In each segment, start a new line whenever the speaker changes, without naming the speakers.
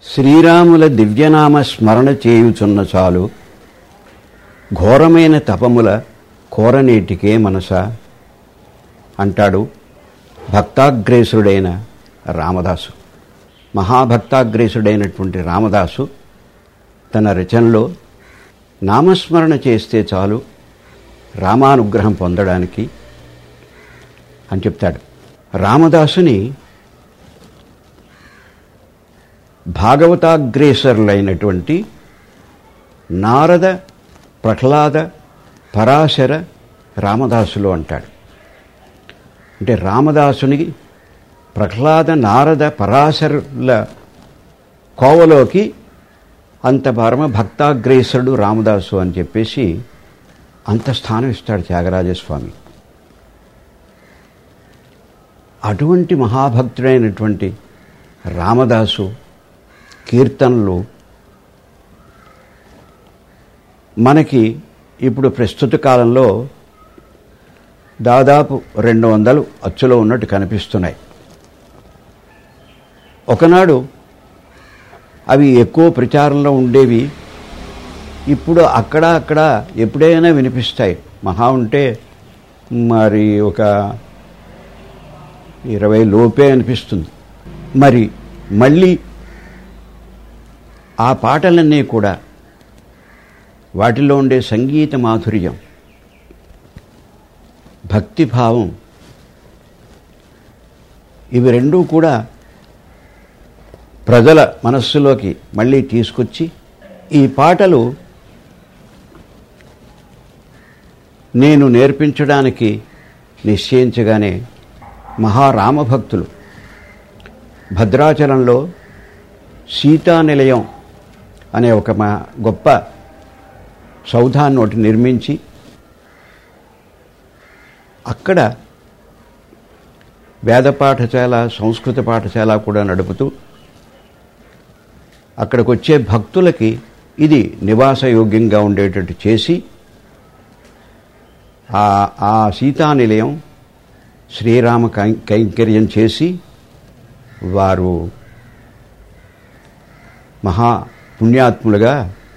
శ్రీరాముల దివ్యనామ స్మరణ చేయుచున్న చాలు ఘోరమైన తపముల కోరనేటికే మనస అంటాడు భక్తాగ్రేసుడైన రామదాసు మహాభక్తాగ్రేసుడైనటువంటి రామదాసు తన రచనలో నామస్మరణ చేస్తే చాలు రామానుగ్రహం పొందడానికి అని చెప్తాడు రామదాసుని భాగవతాగ్రేసరులైనటువంటి నారద ప్రహ్లాద పరాశర రామదాసులు అంటాడు అంటే రామదాసుని ప్రహ్లాద నారద పరాశరుల కోవలోకి అంత పరమ భక్తాగ్రేసరుడు రామదాసు అని చెప్పేసి అంత స్థానం ఇస్తాడు త్యాగరాజస్వామి అటువంటి మహాభక్తుడైనటువంటి రామదాసు కీర్తనలు మనకి ఇప్పుడు ప్రస్తుత కాలంలో దాదాపు రెండు వందలు అచ్చులో ఉన్నట్టు కనిపిస్తున్నాయి ఒకనాడు అవి ఎక్కువ ప్రచారంలో ఉండేవి ఇప్పుడు అక్కడ అక్కడ ఎప్పుడైనా వినిపిస్తాయి మహా ఉంటే మరి ఒక ఇరవై లోపే అనిపిస్తుంది మరి మళ్ళీ ఆ పాటలన్నీ కూడా వాటిలో ఉండే సంగీత మాధుర్యం భక్తిభావం ఇవి రెండూ కూడా ప్రజల మనస్సులోకి మళ్ళీ తీసుకొచ్చి ఈ పాటలు నేను నేర్పించడానికి నిశ్చయించగానే మహారామభక్తులు భద్రాచలంలో సీతా నిలయం అనే ఒక మా గొప్ప సౌధాన్ని ఒకటి నిర్మించి అక్కడ వేద పాఠశాల సంస్కృత పాఠశాల కూడా నడుపుతూ అక్కడికి వచ్చే భక్తులకి ఇది నివాసయోగ్యంగా ఉండేటట్టు చేసి ఆ ఆ సీతా నిలయం శ్రీరామ కై- కైంకర్యం చేసి వారు మహా పుణ్యాత్ములుగా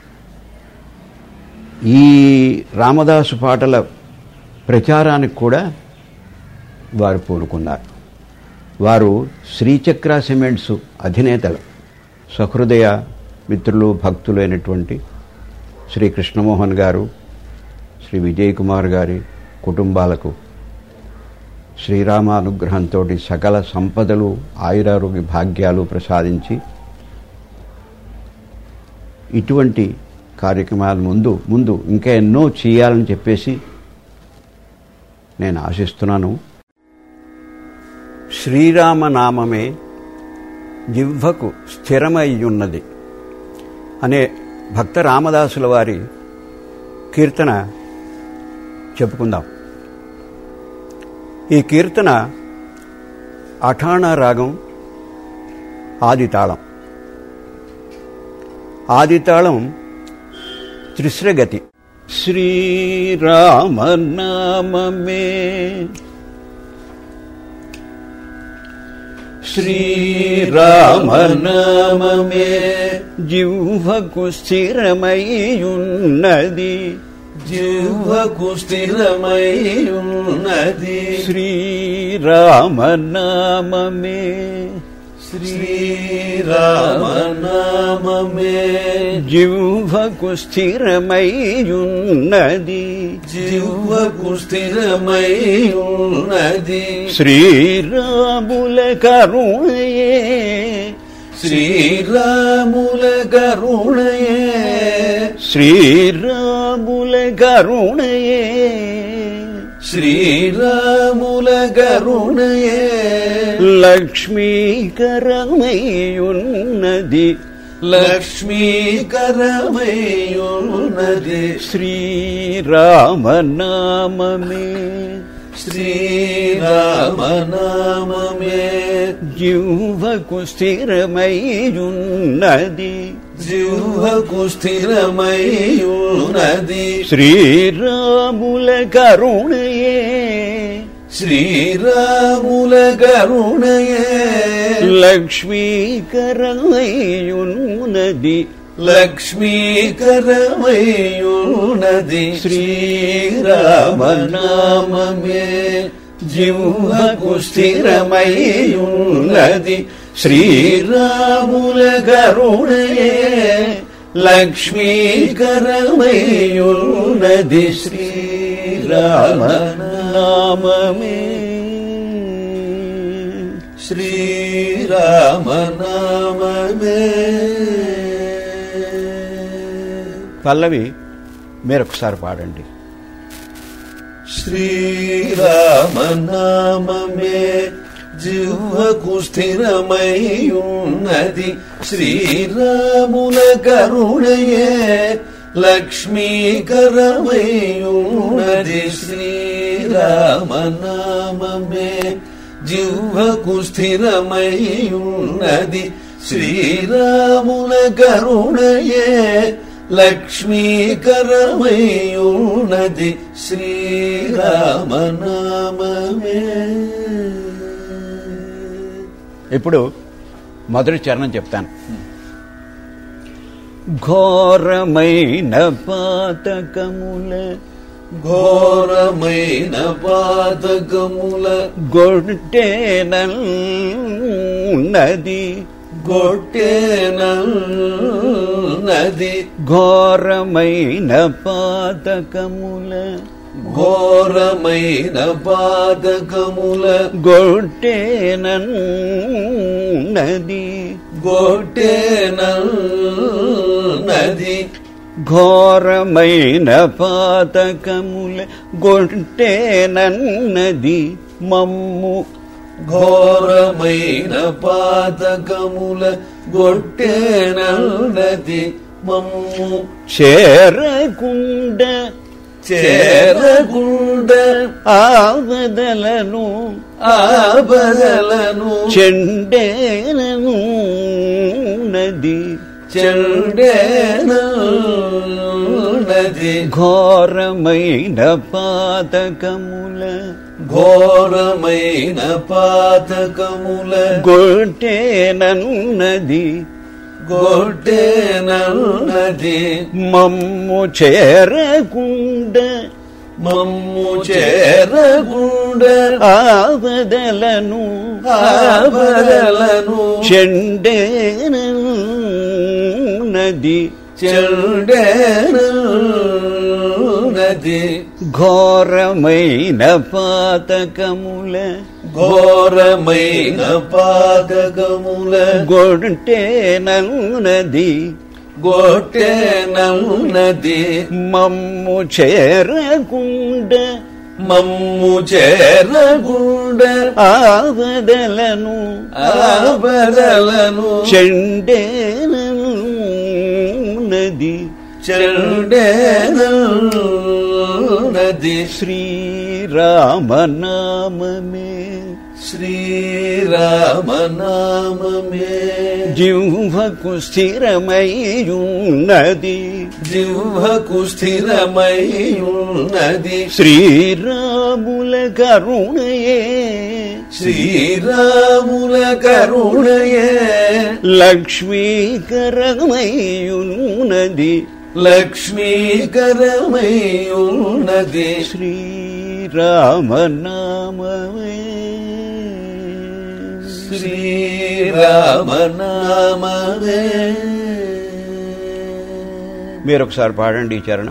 ఈ రామదాసు పాటల ప్రచారానికి కూడా వారు పూనుకున్నారు వారు శ్రీచక్ర సిమెంట్స్ అధినేతలు సహృదయ మిత్రులు భక్తులు అయినటువంటి శ్రీ కృష్ణమోహన్ గారు శ్రీ విజయ్ కుమార్ గారి కుటుంబాలకు శ్రీరామానుగ్రహంతో సకల సంపదలు ఆయురారోగ్య భాగ్యాలు ప్రసాదించి ఇటువంటి కార్యక్రమాల ముందు ముందు ఇంకా ఎన్నో చేయాలని చెప్పేసి నేను ఆశిస్తున్నాను శ్రీరామనామమే జిహ్వకు స్థిరమై ఉన్నది అనే భక్త రామదాసుల వారి కీర్తన చెప్పుకుందాం ఈ కీర్తన అఠాణా రాగం ఆదితాళం ఆదితాళం త్రిశ్రగతి శ్రీరామనామమే శ్రీరామనామమే జిహ్వకు స్థిరమై ఉన్నది
జిహ్వకు స్థిరమైయున్నది
శ్రీరామనామమే
శ్రీరామనామమే
జిహ్వకు స్థిరమై ఉన్నది
జిహ్వకు స్థిరమైయున్నది
శ్రీరాముల కరుణయే
శ్రీరాముల కరుణయే
శ్రీరాముల కరుణయే
శ్రీరాముల కరుణయే
లక్ష్మీకరమై ఉన్నది
లక్ష్మీకరమయున్నది
శ్రీరామనామమే
శ్రీరామనామమే
జిహ్వకు స్థిరమై ఉన్నది
జిహ్వకు స్థిరమైయున్నది
శ్రీరాముల కరుణయే
శ్రీరాముల కరుణయే
లక్ష్మీకరమయున్నది
లక్ష్మీకరమయున్నది శ్రీరామనామమే జిహ్వకు స్థిరమయున్నది శ్రీరాముల కరుణయే లక్ష్మీకరమయున్నది శ్రీరామనామమే శ్రీరామనామమే
పల్లవి మీరొకసారి పాడండి
శ్రీరామనామమే జిహ్వకు స్థిరమయ్యున్నది శ్రీరాముల కరుణయే లక్ష్మీకరమయ్యున్నది శ్రీరామనామమే జిహ్వకు స్థిరమయ్యున్నది శ్రీరాముల కరుణయే లక్ష్మీకరమయ్యున్నది శ్రీరామనామమే
ఇప్పుడు మొదటి చరణం చెప్తాను ఘోరమైన పాతకముల
ఘోరమైన పాతకముల
గొట్టేనది
గొట్టేనది
ఘోరమైన పాతకముల
ఘోరమైన పాతకముల
గొట్టేనది
గొట్టేనది
ఘోరమైన పాతకముల గొట్టేనన్నది మమ్ము
ఘోరమైన పాతకముల గొట్టేనది మమ్ము
చేరకుండ
చేరగుండ
ఆవదలను
ఆబదలను
చెండేనను నది
చెండేనది
ఘోరమైన పాతకముల
ఘోరమైన పాతకముల
గొట్టేనన్నది
గొట్టేనది
మమ్ము చేరకుండ
మమ్ము చేరగుండ
ఆవదలను
ఆబదలను
చెండేనను నది
చెండేనది
ఘోరమైన పాతకముల
ఘోరమైన పాతకముల
గొట్టేనన్నది
గొట్టేనది
మమ్ము చేరకుండ
మమ్ము చేరగుండ
ఆవదలను
ఆబదలను
చెండేనను నది
చెండేనది
శ్రీరామనామమే
శ్రీరామనామమే
జిహ్వకు స్థిరమయ్యున్నది
జిహ్వకు స్థిరమయ్యున్నది
శ్రీరాముల కరుణయే
శ్రీరాముల కరుణయే
లక్ష్మీకరమయ్యున్నది
లక్ష్మీకరమయ్యున్నది
శ్రీరామనామమే
శ్రీరామనామమే
మీరు ఒకసారి పాడండి ఈ చరణం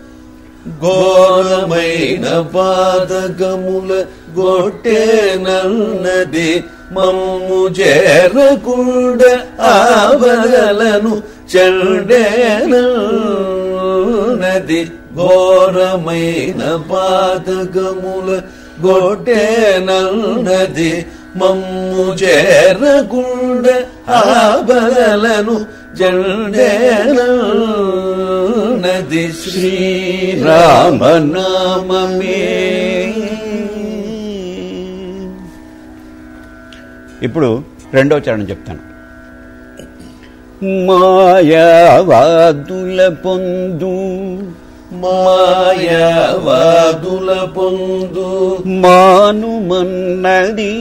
ఘోరమైన పాతకముల గొట్టేనన్నది మమ్ము చేరకుండ ఆవదలను చెండేనది ఘోరమైన పాతకముల గొట్టేనన్నది మమ్ము చేరకుండ ఆబలను జండేనది
శ్రీరామనామమే ఇప్పుడు రెండో చరణం చెప్తాను మాయావాదుల పొందు
మాయావాదుల పొందు
మానుమన్నది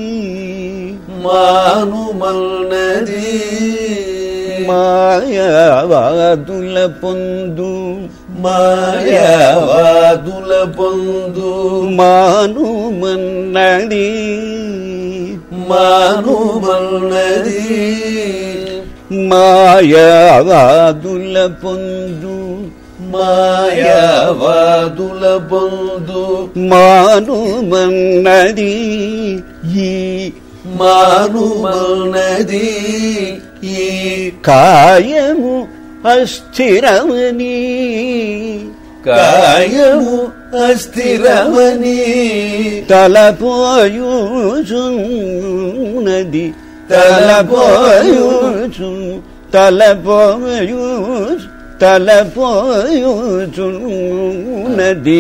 మానుమల్నది
మాయావాదుల పొందు
మాయావాదుల పొందు
మానుమన్నది
మానుమల్నది
మాయావాదుల పొందు
మాయావాదుల పొందు
మానుమన్నది ఈ
మానుమల్నది ఈ
కాయము అస్థిరమని
కాయము అస్థిరమని
తలపోయుచున్నది తలపోయుచు తలపోయు తలపోయుచున్నది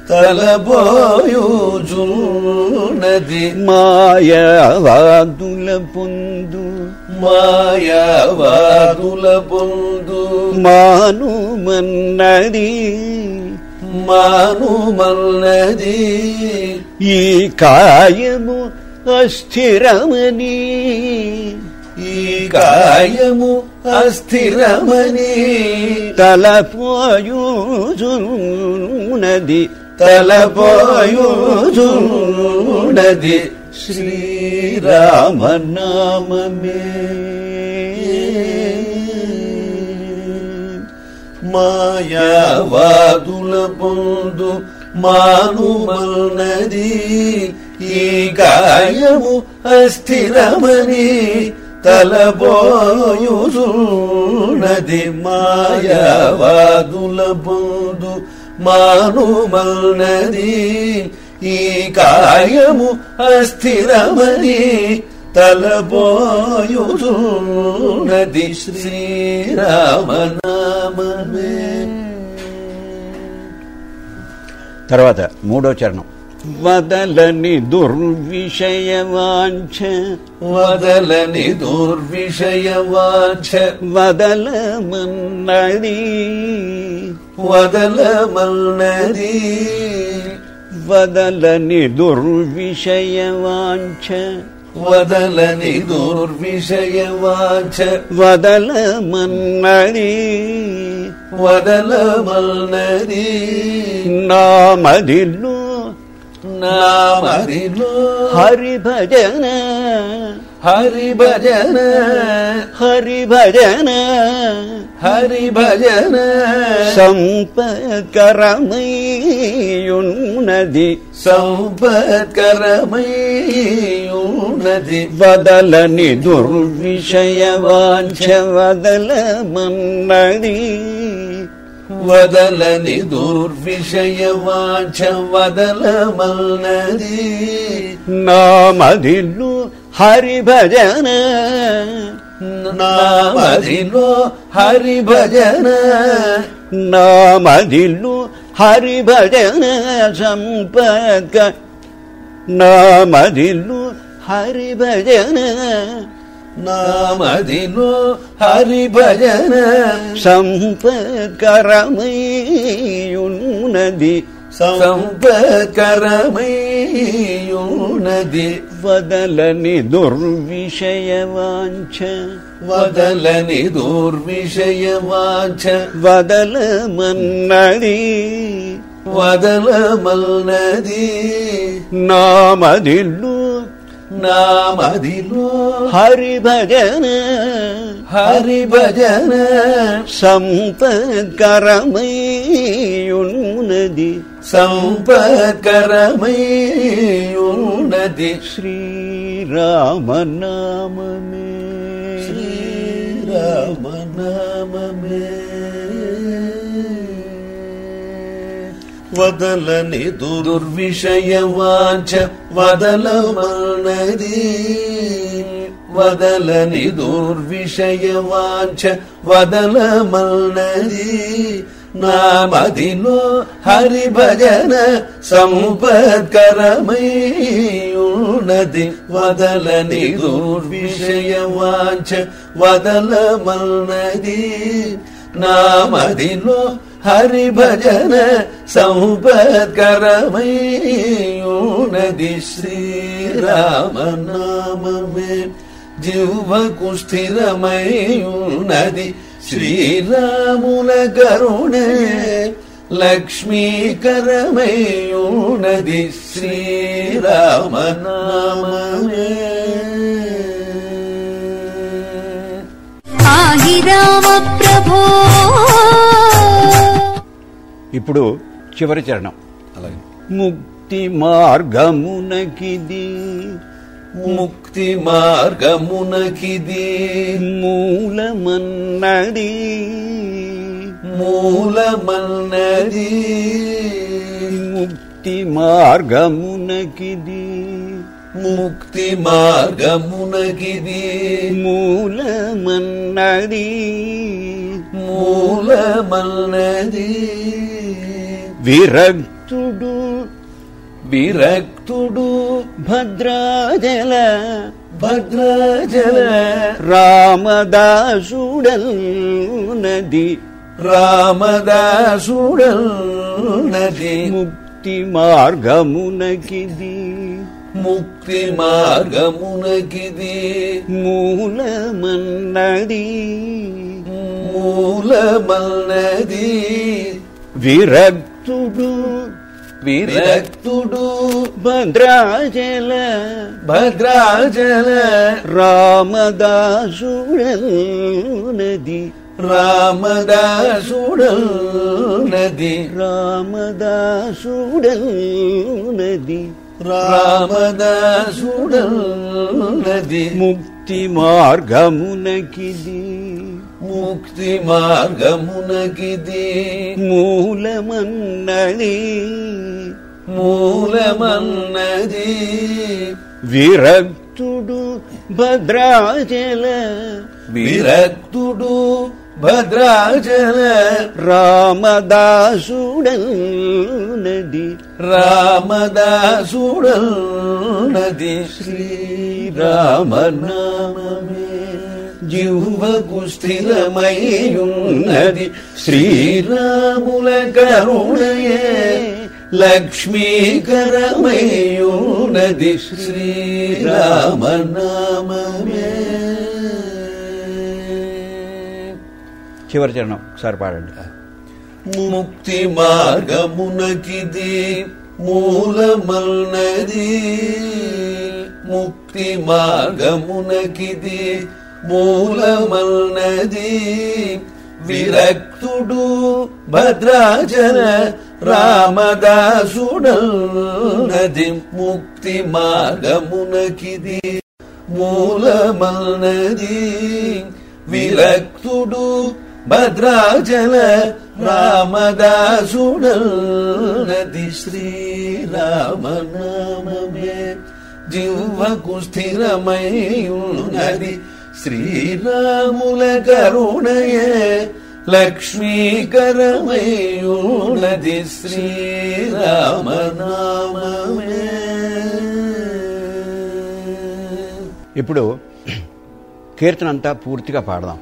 తలబోయుచున్నది
మాయవాదుల పొందు
మాయావాదుల పొందు
మానుమన్నది
మానుమల్నది
ఈ కాయము అస్థిరమని
ఈ కాయము అస్థిరమని
తలపోయుచున్నది
తలపోయుచున్నది
శ్రీరామనామమే
మాయావాదుల పొందు మానుమల్నది ఈ కాయము అస్థిరమని తలబోయుచున్నది మాయావాదుల పొందు మానుమల్నది ఈ కాయము అస్థిరమని తలబోయుచున్నది శ్రీరామనామమే
తర్వాత మూడో చరణం వదలని దుర్విషయవాంఛ
వదలని దుర్విషయవాంఛ
వదలమన్నది
వదలమల్నది
వదలని దుర్విషయవాంఛ
వదలని దుర్విషయవాంఛ
వదలమన్నది
వదలమల్నది
నామదిల్లు
నామదిలో
హరి భజన
హరి భజన
హరి భజన
హరి భజన
సంపకరమయ్యున్నది
సంపత్కరమై
వదలని దుర్విషయవాంఛ వదలమన్నది
వదలని దుర్విషయవాంఛ వదలమల్నది
నామదిల్లు హరి భజన
నామదిలో హరి భజన
నామదిల్లు హరి భజన సంపక నామదిల్లు హరి భజన
నామదిలో హరి భజన
సంపకరమయ్యున్నది
సంపత్కరమై ఉన్నది
వదలని దుర్విషయవాంఛ
వదలని దుర్విషయవాంఛ
వదలమన్నది
వదలమల్నది
నామదిల్లు
నామదిలో
హరి భజన
హరి భజన
సంపకరమయ్యున్నది
సంపత్కరమై ఉన్నది
శ్రీరామనామమే
శ్రీరామనామమే వదలని దుర్విషయవాంఛ వదలమన్నది వదలని దుర్విషయవాంఛ వదలమన్నది నామదిలో హరి భజన సంపత్కరమై ఉన్నది వదలని దుర్విషయవాంఛ వదలమన్నది నామదిలో హరి భజన సంపత్కరమయ్యున్నది శ్రీరామనామమే జిహ్వకు స్థిరమయ్యున్నది శ్రీరాముల కరుణే లక్ష్మీకరమయ్యున్నది శ్రీరామనామమే
ఆగి రామ ప్రభో
ఇప్పుడు చివరి చరణం
అలాగే
ముక్తి మార్గమునకిది
ముక్తి మార్గమునకిది
మూలమన్నది
మూలమన్నది
ముక్తి మార్గమునకిది
ముక్తి మార్గమునకిది
మూలమన్నది
మూలమన్నది
విరక్తుడు
విరక్తుడు
భద్రాజల
భద్రాజల
రామదాసుడల్ నది
రామదాసుడన్నది
ముక్తి మార్గమునకిది
ముక్తి మార్గమునకిది
మూలమన్నది
మూలమన్నది
విరక్తుడు
విరక్తుడు
భద్రాచల
భద్రాచల
రామదాసుడల్ నది
రామదాసుడన్నది
రామదాసుడల్ నది
రామదాసుడన్నది
ముక్తి మార్గమునకిది
ముక్తి మార్గమునకిది
మూలమన్నది
మూలమన్నది
విరక్తుడు భద్రాచల
విరక్తుడు భద్రాచల
రామదాసుడల్ నది
రామదాసుడన్నది శ్రీరామనామమే జిహ్వకు స్థిరమయ్యున్నది శ్రీరాముల కరుణయే లక్ష్మీకరమయ్యున్నది శ్రీరామనామమే
చివరి చరణం ఒకసారి పాడండి
ముక్తి మార్గమునకిది మూలమల్నది ముక్తి మార్గమునకిది మూలమల్నది విరక్తుడు భద్రాచల రామదాసుడన్నది ముక్తి మార్గమునకిది మూలమల్నది విరక్తుడు భద్రాచల రామదాసుడన్నది శ్రీరామనామమే జిహ్వకు స్థిరమయ్యున్నది శ్రీరాముల కరుణయే లక్ష్మీకరమయ్యున్నది శ్రీరామనామమే
ఇప్పుడు కీర్తన అంతా పూర్తిగా పాడదాం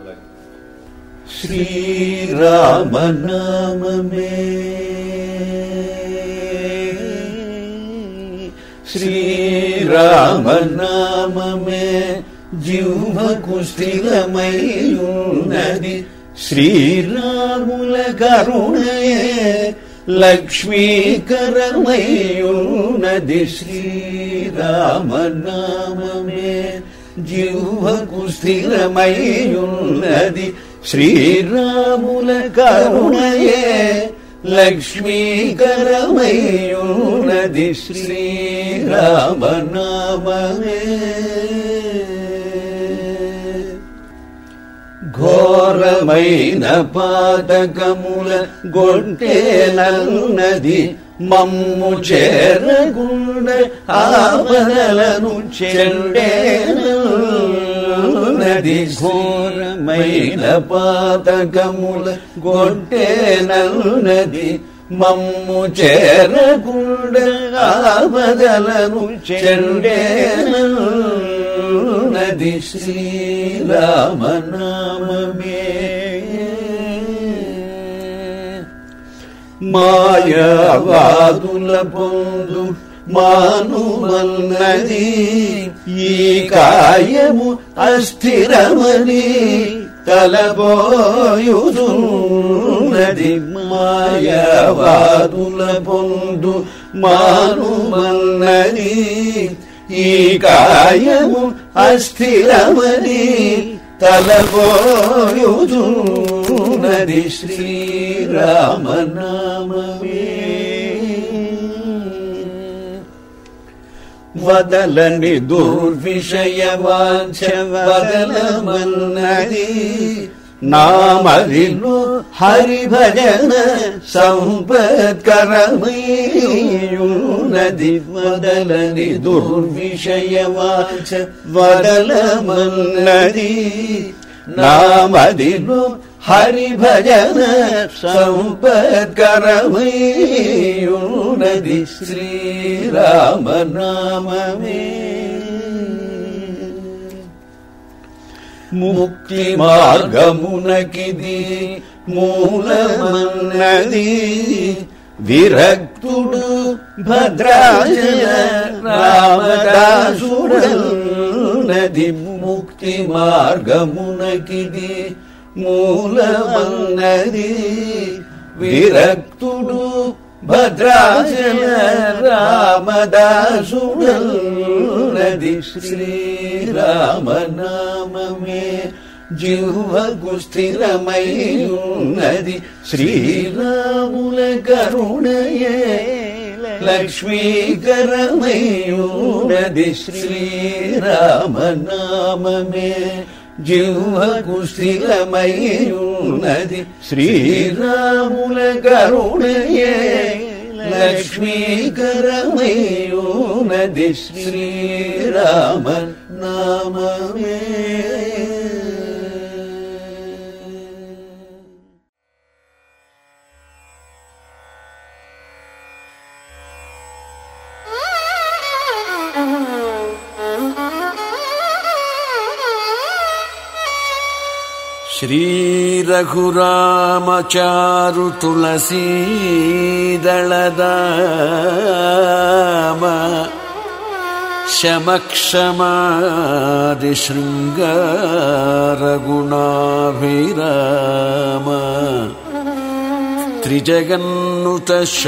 శ్రీరామనామమే శ్రీరామనామమే జిహ్వకు స్థిరమయ్యున్నది శ్రీరాముల కరుణయే లక్ష్మీకరమయ్యున్నది శ్రీరామనామమే జిహ్వకు స్థిరమయ్యున్నది శ్రీరాముల కరుణయే లక్ష్మీకరమయ్యున్నది శ్రీరామనామమే ఘోరమైన పాతకముల గొంటేనన్నది మమ్ము చేరగుండ ఆపదలను చెండేనన్నది ఘోరమైన పాతకముల గొంటేనన్నది మమ్ము చేరగుండ ఆపదలను చెండేనన్నది శ్రీరామనామమే మాయవాదుల పొందు మానుమన్నది ఈ కాయము అస్థిరమని తలబోయుదున్నది మాయవాదుల పొందు మానుమన్నది ఈ కాయము అస్థిరమని తలబోయుదున్నది శ్రీరామనామమే వదలని దుర్విషయ వాంఛ వదలమన్నది నామదిలో హరిభజన సంపత్కరమయ్యున్నది వదలని దుర్విషయ వాంఛ వదలమన్నది నామదిలో హరిభజన సంపత్కరమయ్యున్నది శ్రీరామనామమే ముక్తి మార్గమునకిది మూలమన్నది విరక్తుడు భద్రాజయ రామదాసుడన్నది ముక్తి మార్గమునకిది మూలమన్నది విరక్తుడు భద్రాజయ రామదాసుడన్నది శ్రీరామనామమే జిహ్వకు స్థిరమై ఉన్నది శ్రీరాముల కరుణయే లక్ష్మీకరమై ఉన్నది శ్రీరామనామమే జిహ్వకు స్థిరమై ఉన్నది శ్రీరాముల కరుణయే లక్ష్మీకరమై ఉన్నది శ్రీరామ నామమే
श्रीरघुरामचारु तुलसीदळदाम शमक्षमादिशृङ्गारगुणाभिराम त्रिजगन्नुत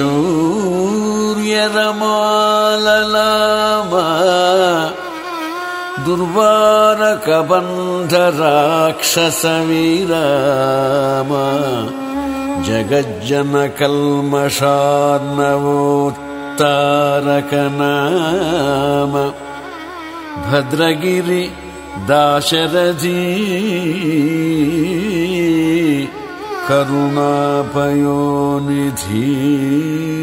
शौर्यरमाललाम दुर्वारकबन्धराक्षसवीराम जगज्जनकल्मषार्णवोत्तारकनाम भद्रगिरि दाशरथी करुणापयोनिधि